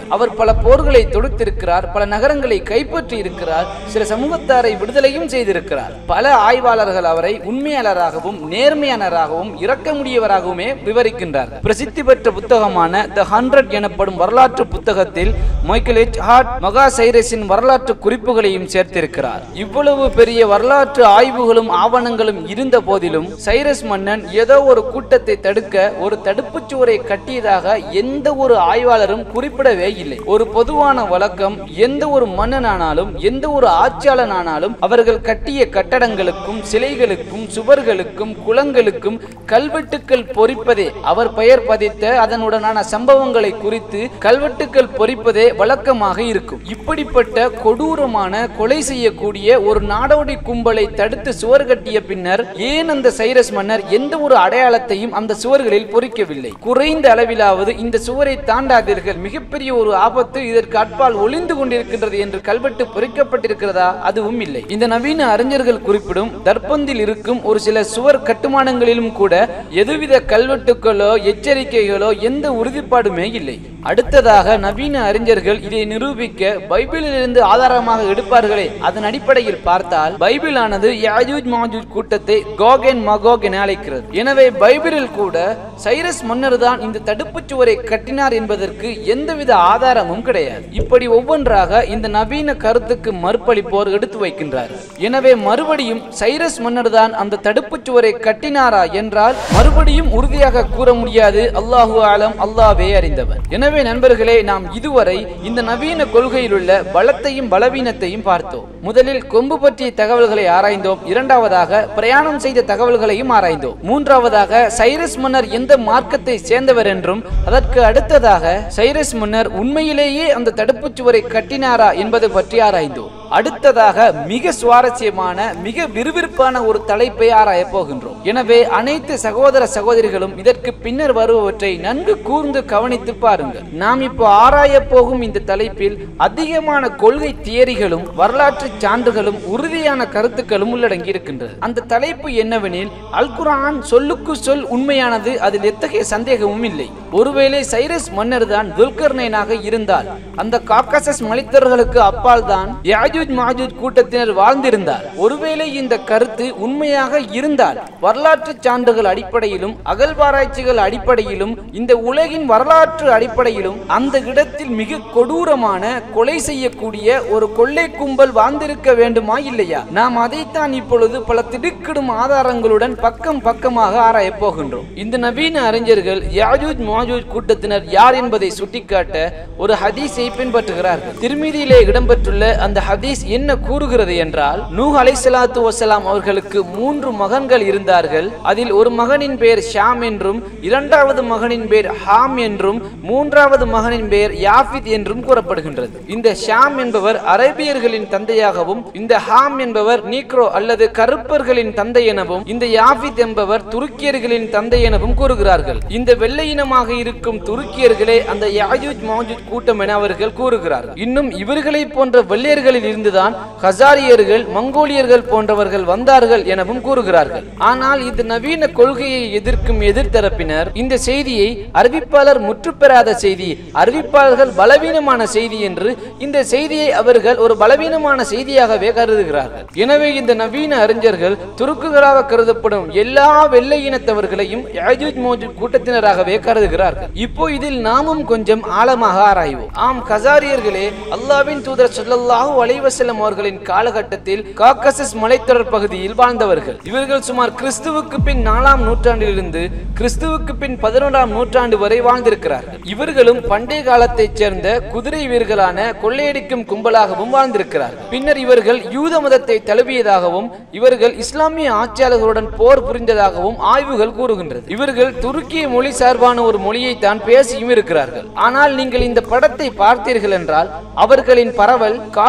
அவர் பல போர்களை தொடுத்திருக்கிறார் பல நகரங்களை கைப்பற்றி இருக்கிறார் சில சமூகத்தாரை விடுதலையும் செய்திருக்கிறார் பல ஆய்வாளர்கள் அவரை உண்மையாளராகவும் நேர்மையாளராகவும் இரக்கமுடையவராகவுமே விவரிக்கின்றார் பிரசித்தி பெற்ற புத்தகமான த ஹண்ட்ரட் எனப்படும் வரலாற்று புத்தகத்தில் மைக்கேல் எச் ஹார்ட் மகா சைரஸின் வரலாற்று குறிப்புகளையும் சேர்த்திருக்கிறார் இவ்வளவு பெரிய வரலாற்று ஆய்வுகளும் ஆவணங்களும் இருந்த போதிலும் சைரஸ் மன்னன் ஏதோ ஒரு கூட்டத்தை தடுக்க ஒரு தடுப்புச் சுவரை கட்டியதாக எந்த ஒரு ஆய்வாளரும் குறிப்பிடவே இல்லை ஒரு பொதுவான வழக்கம் எந்த ஒரு மன்னனானாலும் எந்த ஒரு ஆட்சியாளனானாலும் அவர்கள் கட்டிய கட்டடங்களுக்கும் சிலைகளுக்கும் சுவர்களுக்கும் குளங்களுக்கும் கல்வெட்டுக்கள் பொறிப்பதே அவர் பெயர் பதித்த அதனுடனான சம்பவங்களை குறித்து கல்வெட்டுக்கள் பொறிப்பதே வழக்கமாக இருக்கும் இப்படிப்பட்ட கொடூரமான கொலை செய்யக்கூடிய ஒரு நாடோடி கும்பலை தடுத்து சுவர் கட்டிய பின்னர் ஏன் அந்த சைரஸ் மன்னர் எந்த ஒரு அடையாளத்தையும் அந்த சுவர்களில் பொறிக்கவில்லை குறைந்த அளவிலாவது இந்த சுவரை தாண்டாதீர்கள் மிகப்பெரிய ஒரு ஆபத்து இதற்கு அட்பால் ஒளிந்து கொண்டிருக்கின்றது என்று கல்வெட்டு பொறிக்கப்பட்டிருக்கிறதா அதுவும் இல்லை இந்த நவீன அறிஞர்கள் குறிப்பிடும் தர்பந்தில் இருக்கும் ஒரு சில சுவர் கட்டுமானங்களிலும் கூட எதுவித கல்வெட்டுகளோ எச்சரிக்கைகளோ எந்த உறுதிப்பாடுமே இல்லை அடுத்ததாக நவீன அறிஞர்கள் இதை நிரூபிக்க பைபிளிலிருந்து ஆதாரமாக எடுப்பார்களே அதன் அடிப்படையில் பார்த்தால் பைபிளானது யாஜூஜ் மாஜூஜ் கூட்டத்தை கோகென் மகோக் என அழைக்கிறது எனவே பைபிளில் கூட சைரஸ் மன்னர் தான் இந்த தடுப்புச் சுவரை கட்டினார் என்பதற்கு எந்தவித ஆதாரமும் கிடையாது இப்படி ஒவ்வொன்றாக இந்த நவீன கருத்துக்கு மறுப்பளிப்போர் எடுத்து வைக்கின்றார் எனவே மறுபடியும் சைரஸ் மன்னர் தான் அந்த தடுப்புச் சுவரை கட்டினாரா என்றால் மறுபடியும் உறுதியாக கூற முடியாது அல்லாஹு ஆலம் அல்லாவே அறிந்தவர் எனவே நண்பர்களே நாம் இதுவரை இந்த நவீன கொள்கையில் உள்ள பலத்தையும் பலவீனத்தையும் பார்த்தோம் முதலில் கொம்பு பற்றிய தகவல்களை ஆராய்ந்தோம் இரண்டாவதாக பிரயாணம் செய்த தகவல்களையும் ஆராய்ந்தோம் மூன்றாவதாக சைரஸ் மன்னர் எந்த மார்க்கத்தை சேர்ந்தவர் என்றும் அதற்கு அடுத்ததாக சைரஸ் மன்னர் உண்மையிலேயே அந்த தடுப்புச் சுவரை கட்டினாரா என்பது பற்றி ஆராய்ந்தோம் அடுத்ததாக மிக சுவாரஸ்யமான மிக விறுவிறுப்பான ஒரு தலைப்பை ஆராயப் போகின்றோம் எனவே அனைத்து சகோதர சகோதரிகளும் இதற்கு பின்னர் வருபவற்றை நன்கு கூர்ந்து கவனித்து பாருங்கள் நாம் இப்போ ஆராய போகும் இந்த தலைப்பில் அதிகமான கொள்கை தியரிகளும் வரலாற்று சான்றுகளும் உறுதியான கருத்துக்களும் உள்ளடங்கி இருக்கின்றது அந்த தலைப்பு என்னவெனில் அல் குர்ஆன் சொல்லுக்கு சொல் உண்மையானது அதில் எத்தகைய சந்தேகமும் இல்லை ஒருவேளை சைரஸ் மன்னர் தான் துல்கர்னைனாக இருந்தால் அந்த காக்கசஸ் மலித்தர்களுக்கு அப்பால் தான் யாஜூஜ் மாஜூஜ் கூட்டத்தினர் வாழ்ந்திருந்தார் ஒருவேளை இந்த கருத்து உண்மையாக இருந்தால் வரலாற்று சான்றுகள் அடிப்படையிலும் அகழ்வாராய்ச்சிகள் அடிப்படையிலும் இந்த உலகின் வரலாற்று அடிப்படையிலும் அந்த இடத்தில் மிக கொடூரமான கொலை செய்யக்கூடிய ஒரு கொள்ளை கும்பல் வாழ்ந்திருக்க வேண்டுமா இல்லையா நாம் அதைத்தான் இப்பொழுது பல திடுக்கிடும் ஆதாரங்களுடன் பக்கம் பக்கமாக ஆராயப் போகின்றோம் இந்த நவீன அறிஞர்கள் யாஜூஜ் மாஜூஜ் கூட்டத்தினர் யார் என்பதை சுட்டிக்காட்ட ஒரு ஹதீஸை பின்பற்றுகிறார்கள் திருமீதியிலே இடம்பெற்றுள்ள அந்த ஹதீஸ் என்ன கூறுகிறது என்றால் நூஹ் அலைஹிஸ்ஸலாத்து வஸலாம் அவர்களுக்கு மூன்று மகன்கள் இருந்தார்கள் அதில் ஒரு மகனின் பெயர் ஷாம் என்றும் இரண்டாவது மகனின் பெயர் ஹாம் என்றும் மூன்றாவது மகனின் பெயர் யாஃபித் என்றும் கூறப்படுகின்றது இந்த ஷாம் என்பவர் அரேபியர்களின் தந்தையாகவும் இந்த ஹாம் என்பவர் நீக்ரோ அல்லது கருப்பர்களின் தந்தை எனவும் இந்த யாஃபித் என்பவர் துருக்கியர்களின் தந்தை எனவும் கூறுகிறார்கள் இந்த வெள்ளை இனமாக இருக்கும் துருக்கியர்களே அந்த யாஜூஜ் மாஜூஜ் கூட்டம் என அவர்கள் கூறுகிறார்கள் இன்னும் இவர்களை போன்ற வெள்ளையர்களில் இருந்துதான் ஹசாரியர்கள் மங்கோலியர்கள் போன்றவர்கள் வந்தார்கள் எனவும் கூறுகிறார்கள் ஆனால் இந்த நவீன கொள்கையை எதிர்க்கும் எதிர்த்தரப்பினர் இந்த செய்தியை அறிவிப்பாளர் முற்றுப்பெறாத செய்தி அறிவிப்பாளர்கள் பலவீனமான செய்தி என்று இந்த செய்தியை அவர்கள் ஒரு பலவீனமான செய்தியாகவே கருதுகிறார்கள் எனவே இந்த நவீன அறிஞர்கள் துருக்குகளாக கருதப்படும் எல்லா வெள்ளை இனத்தவர்களையும் யாஜூஜ் மோஜூஜ் கூட்டத்தினராகவே கருதுகிறார்கள் இப்போ இதில் நாமும் கொஞ்சம் ஆழமாக ஆராய்வோம் ஆம் கசாரியர்களே அல்லாவின் தூதர் ஸல்லல்லாஹு அலைஹி வஸல்லம் அவர்களின் காலகட்டத்தில் காக்கசஸ் மலைத்தொடர் பகுதியில் வாழ்ந்தவர்கள் இவர்கள் சுமார் கிறிஸ்துவுக்கு பின் நாலாம் நூற்றாண்டிலிருந்து கிறிஸ்துவுக்கு பின் பதினொன்றாம் நூற்றாண்டு வரை வாழ்ந்திருக்கிறார்கள் இவர்களும் பண்டைய காலத்தைச் சேர்ந்த குதிரை வீரர்களான கொள்ளையடிக்கும் கும்பலாகவும் வாழ்ந்திருக்கிறார்கள் பின்னர் இவர்கள் யூத மதத்தை தழுவியதாகவும் இவர்கள் இஸ்லாமிய ஆட்சியாளர்களுடன் போர் புரிந்ததாகவும் ஆய்வுகள் கூறுகின்றது இவர்கள் துருக்கிய மொழி சார்பான ஒரு மொழியை தான் பேசியும் இருக்கிறார்கள் ஆனால் நீங்கள் இந்த படத்தை பார்த்தீர்கள் என்றால் அவர்களின் பரவல் காக்கசஸ்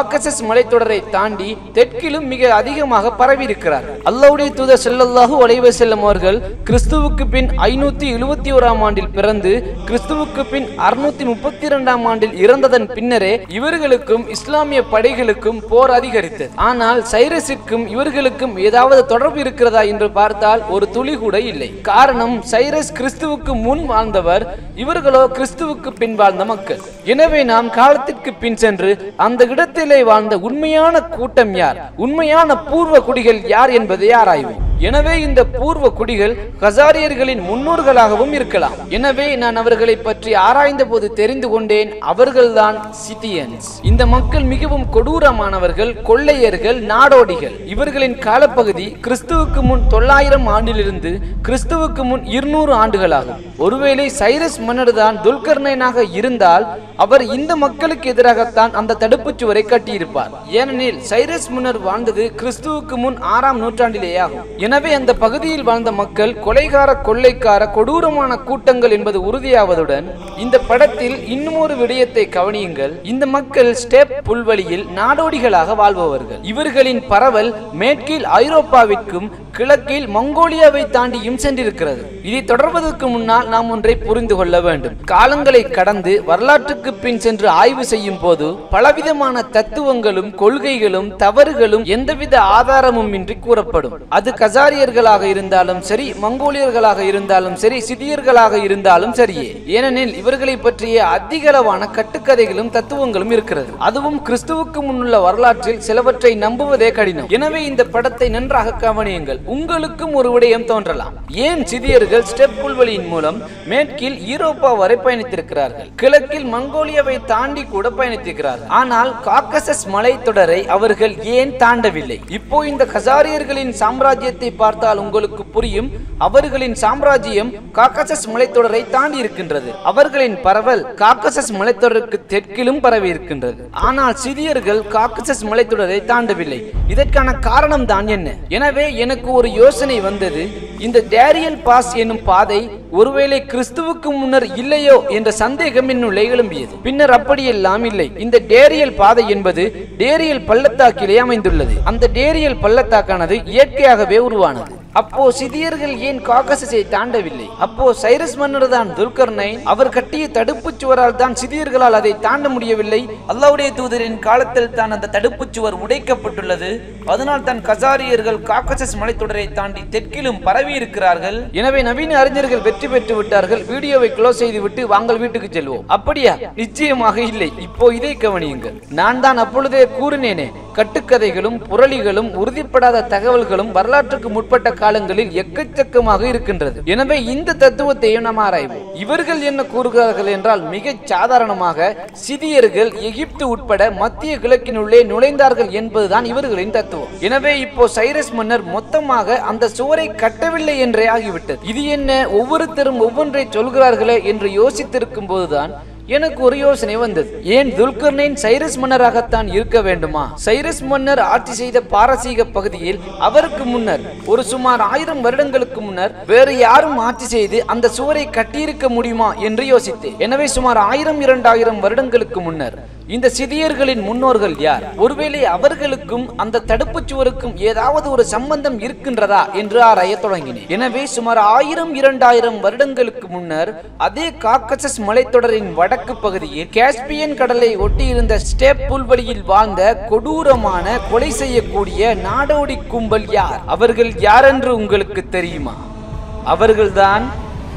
மலைத்தொடரை தாண்டி தெற்கிலும் மிக அதிகமாக பரவி இருக்கிறார் அல்லாவுடைய தூதர் ஸல்லல்லாஹு அலைஹி வஸல்லம் அவர்கள் கிறிஸ்துவுக்கு பின் ஐநூத்தி எழுபத்தி ஓராம் ஆண்டில் பிறந்து கிறிஸ்துவுக்கு பின் அறுநூத்தி முப்பத்தி இரண்டாம் ஆண்டில் இறந்ததன் பின்னரே இவர்களுக்கும் இஸ்லாமிய படைகளுக்கும் போர் அதிகரித்தது ஆனால் சைரஸிற்கும் இவர்களுக்கும் ஏதாவது தொடர்பு இருக்கிறதா என்று பார்த்தால் ஒரு துளி கூட இல்லை காரணம் சைரஸ் கிறிஸ்துவுக்கு முன் வாழ்ந்தவர் இவர்களோ கிறிஸ்துவுக்கு பின் வாழ்ந்த மக்கள் எனவே நாம் காலத்திற்கு பின் சென்று அந்த இடத்திலே வாழ்ந்த உண்மையான கூட்டம் யார் உண்மையான பூர்வ குடிகள் யார் என்பதை ஆராய்வோம் எனவே இந்த பூர்வ குடிகள் கசாரியர்களின் முன்னோர்களாகவும் இருக்கலாம் எனவே நான் அவர்களை பற்றி ஆராய்ந்த போது தெரிந்து கொண்டேன் அவர்கள்தான் சிட்டியன்ஸ் இந்த மக்கள் மிகவும் கொடூரமானவர்கள் கொள்ளையர்கள் நாடோடிகள் இவர்களின் காலப்பகுதி கிறிஸ்துவுக்கு முன் தொள்ளாயிரம் ஆண்டிலிருந்து கிறிஸ்துவுக்கு முன் இருநூறு ஆண்டுகளாகும் ஒருவேளை சைரஸ் மன்னர் தான் துல்கர்ணைனாக இருந்தால் அவர் இந்த மக்களுக்கு எதிராகத்தான் அந்த தடுப்புச் சுவரை கட்டியிருப்பார் ஏனெனில் சைரஸ் மன்னர் வாழ்ந்தது கிறிஸ்துவுக்கு முன் ஆறாம் நூற்றாண்டிலேயே ஆகும் எனவே அந்த பகுதியில் வாழ்ந்த மக்கள் கொலைகார கொள்ளைக்கார கொடூரமான கூட்டங்கள் என்பது உறுதியாவதுடன் இந்த படத்தில் இன்னும் ஒரு விடயத்தை கவனியுங்கள் இந்த மக்கள் ஸ்டெப் புல்வெளியில் நாடோடிகளாக வாழ்பவர்கள் இவர்களின் பரவல் மேற்கில் ஐரோப்பாவிற்கும் கிழக்கில் மங்கோலியாவை தாண்டியும் சென்றிருக்கிறது இதை தொடர்வதற்கு முன்னால் நாம் ஒன்றை புரிந்து கொள்ள வேண்டும் காலங்களை கடந்து வரலாற்றுக்கு பின் சென்று ஆய்வு செய்யும் போது பலவிதமான தத்துவங்களும் கொள்கைகளும் தவறுகளும் எந்தவித ஆதாரமும் இன்றி கூறப்படும் அது கசாரியர்களாக இருந்தாலும் சரி மங்கோலியர்களாக இருந்தாலும் சரி சிதியர்களாக இருந்தாலும் சரியே ஏனெனில் இவர்களை பற்றிய அதிகளவான கட்டுக்கதைகளும் தத்துவங்களும் இருக்கிறது அதுவும் கிறிஸ்துவுக்கு முன்னுள்ள வரலாற்றில் சிலவற்றை நம்புவதே கடினம் எனவே இந்த படத்தை நன்றாக கவனியுங்கள் உங்களுக்கும் ஒரு விடயம் தோன்றலாம் ஏன் சிதியர்கள் ஸ்டெப் புல்வெளியின் மூலம் மேற்கில் ஈரோப்பா வரை பயணித்திருக்கிறார்கள் கிழக்கில் மங்கோலியாவை தாண்டி கூட பயணித்திருக்கிறார்கள் ஆனால் காக்கசஸ் மலைத்தொடரை அவர்கள் ஏன் தாண்டவில்லை இப்போ இந்த கசாரியர்களின் சாம்ராஜ்யத்தை பார்த்தால் உங்களுக்கு புரியும் அவர்களின் சாம்ராஜ்யம் காக்கசஸ் மலைத்தொடரை தாண்டி இருக்கின்றது அவர்களின் பரவல் காக்கசஸ் மலைத்தொடருக்கு தெற்கிலும் பரவி இருக்கின்றது ஆனால் சிறியர்கள் காக்கசஸ் மலைத்தொடரை தாண்டவில்லை இதற்கான காரணம் தான் என்ன எனவே எனக்கு ஒரு யோசனை வந்தது இந்த டேரியல் பாஸ் என்னும் பாதை ஒருவேளை கிறிஸ்துவுக்கு முன்னர் இல்லையோ என்ற சந்தேகம் என்னுள்ளே எழும்பியது பின்னர் அப்படியெல்லாம் இல்லை இந்த டேரியல் பாதை என்பது டேரியல் பள்ளத்தாக்கிலே அமைந்துள்ளது அந்த டேரியல் பள்ளத்தாக்கானது இயற்கையாகவே உருவானது அப்போ சிதியர்கள் ஏன் காக்கசஸை தாண்டவில்லை அப்போ சைரஸ் மன்னர் தான் துல்கர்னை அவர் கட்டிய தடுப்புச் சுவரால் தான் சிதியர்களால் அதை தாண்ட முடியவில்லை
அல்லாவுடைய தூதரின் காலத்தில் தான் அந்த தடுப்புச் சுவர் உடைக்கப்பட்டுள்ளது அதனால் தான் கசாரியர்கள் காக்கசஸ் மலைத்தொடரை தாண்டி தெற்கிலும் பரவி இருக்கிறார்கள்
எனவே நவீன அறிஞர்கள் வெற்றி பெற்று விட்டார்கள் வீடியோவை க்ளோஸ் செய்து விட்டு வாங்கள் வீட்டுக்கு செல்வோம் அப்படியா நிச்சயமாக இல்லை இப்போ இதை கவனியுங்கள் நான் தான் அப்பொழுதே கூறினேனே கட்டுக்கதைகளும் புரளிகளும் உறுதிப்படாத தகவல்களும் வரலாற்றுக்கு முற்பட்ட காலங்களில் எக்கச்சக்கமாக இருக்கின்றது எனவே இந்த தத்துவத்தையும் நாம் ஆராய்வோம் இவர்கள் என்ன கூறுகிறார்கள் என்றால் மிகச் சாதாரணமாக சிதியர்கள் எகிப்து உட்பட மத்திய கிழக்கினுள்ளே நுழைந்தார்கள் என்பதுதான் இவர்களின் தத்துவம் எனவே இப்போ சைரஸ் மன்னர் மொத்தமாக அந்த சுவரை கட்டவில்லை என்றே ஆகிவிட்டது இது என்ன ஒவ்வொருத்தரும் ஒவ்வொன்றை சொல்கிறார்களே என்று யோசித்திருக்கும் போதுதான் எனக்கு ஒரு யோசனை வந்தது ஏன் துல்கர்னைன் சைரஸ் மன்னராகத்தான் இருக்க வேண்டுமா சைரஸ் மன்னர் ஆட்சி செய்த பாரசீக பகுதியில் அவருக்கு முன்னர் ஒரு சுமார் ஆயிரம் வருடங்களுக்கு முன்னர் வேறு யாரும் ஆட்சி செய்து அந்த சுவரை கட்டியிருக்க முடியுமா என்று யோசித்தேன் எனவே சுமார் ஆயிரம் இரண்டாயிரம் வருடங்களுக்கு முன்னர் இந்த சிதியர்களின் முன்னோர்கள் யார் ஒருவேளை அவர்களுக்கும் அந்த தடுப்புச் சுவருக்கும் ஏதாவது ஒரு சம்பந்தம் இருக்கின்றதா என்று ஆராய தொடங்கினேன் எனவே சுமார் ஆயிரம் இரண்டாயிரம் வருடங்களுக்கு முன்னர் அதே காக்கசஸ் மலைத்தொடரின் வடக்கு பகுதியில் காஸ்பியன் கடலை ஒட்டியிருந்த ஸ்டேப் புல்வெளியில் வாழ்ந்த கொடூரமான கொலை செய்யக்கூடிய நாடோடி கும்பல் யார் அவர்கள் யாரென்று உங்களுக்கு தெரியுமா அவர்கள்தான்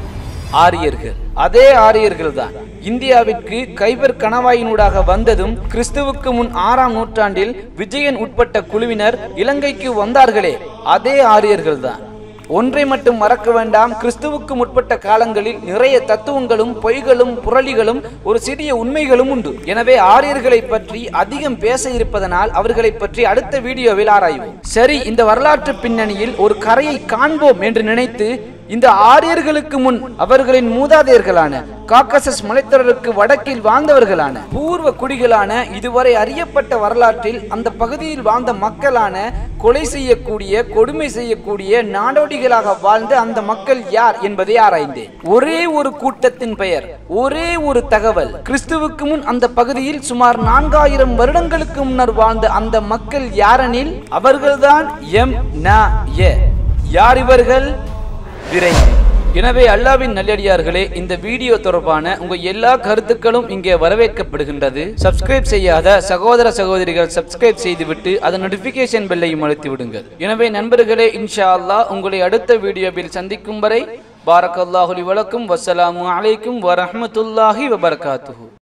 ஆரியர்கள் அதே ஆரியர்கள் தான் இந்தியாவிற்கு கைபர் கணவாயினூடாக வந்ததும் கிறிஸ்துவுக்கு முன் ஆறாம் நூற்றாண்டில் விஜயன் உட்பட்ட குழுவினர் இலங்கைக்கு வந்தார்களே அதே ஆரியர்கள் தான் ஒன்றை மட்டும் மறக்க வேண்டாம் கிறிஸ்துவுக்கு முற்பட்ட காலங்களில் நிறைய தத்துவங்களும் பொய்களும் புரளிகளும் ஒரு சிறிய உண்மைகளும் உண்டு எனவே ஆரியர்களை பற்றி அதிகம் பேச இருப்பதனால் அவர்களை பற்றி அடுத்த வீடியோவில் ஆராய்வோம் சரி இந்த வரலாற்று பின்னணியில் ஒரு கரையை காண்போம் என்று நினைத்து இந்த ஆரியர்களுக்கு முன் அவர்களின் மூதாதையர்களான காக்கசஸ் மலைத்தொடருக்கு வடக்கில் வாழ்ந்தவர்களான பூர்வ குடிகளான இதுவரை அறியப்பட்ட வரலாற்றில் அந்த பகுதியில் வாழ்ந்த மக்களான கொலை செய்யக்கூடிய கொடுமை செய்யக்கூடிய நாடோடிகளாக வாழ்ந்த அந்த மக்கள் யார் என்பதை ஆராய்ந்தேன் ஒரே ஒரு கூட்டத்தின் பெயர் ஒரே ஒரு தகவல் கிறிஸ்துவுக்கு முன் அந்த பகுதியில் சுமார் நான்காயிரம் வருடங்களுக்கு முன்னர் வாழ்ந்த அந்த மக்கள் யாரெனில் அவர்கள்தான் எம் ந எ யார் இவர்கள் விரைந்து எனவே அல்லாவின் நல்லடியார்களே இந்த வீடியோ தொடர்பான உங்க எல்லா கருத்துக்களும் இங்கே வரவேற்கப்படுகின்றது சப்ஸ்கிரைப் செய்யாத சகோதர சகோதரிகள் சப்ஸ்கிரைப் செய்துவிட்டு அதன் நோட்டிபிகேஷன் பெல்லையும் அழுத்தி விடுங்கள் எனவே நண்பர்களே இன்ஷா அல்லாஹ் உங்களை அடுத்த வீடியோவில் சந்திக்கும் வரை பாரக் அல்லாஹுலி வழக்கும் வசலாமு அலைக்கும் வரஹமத்துல்லாஹி வபரகாத்துஹு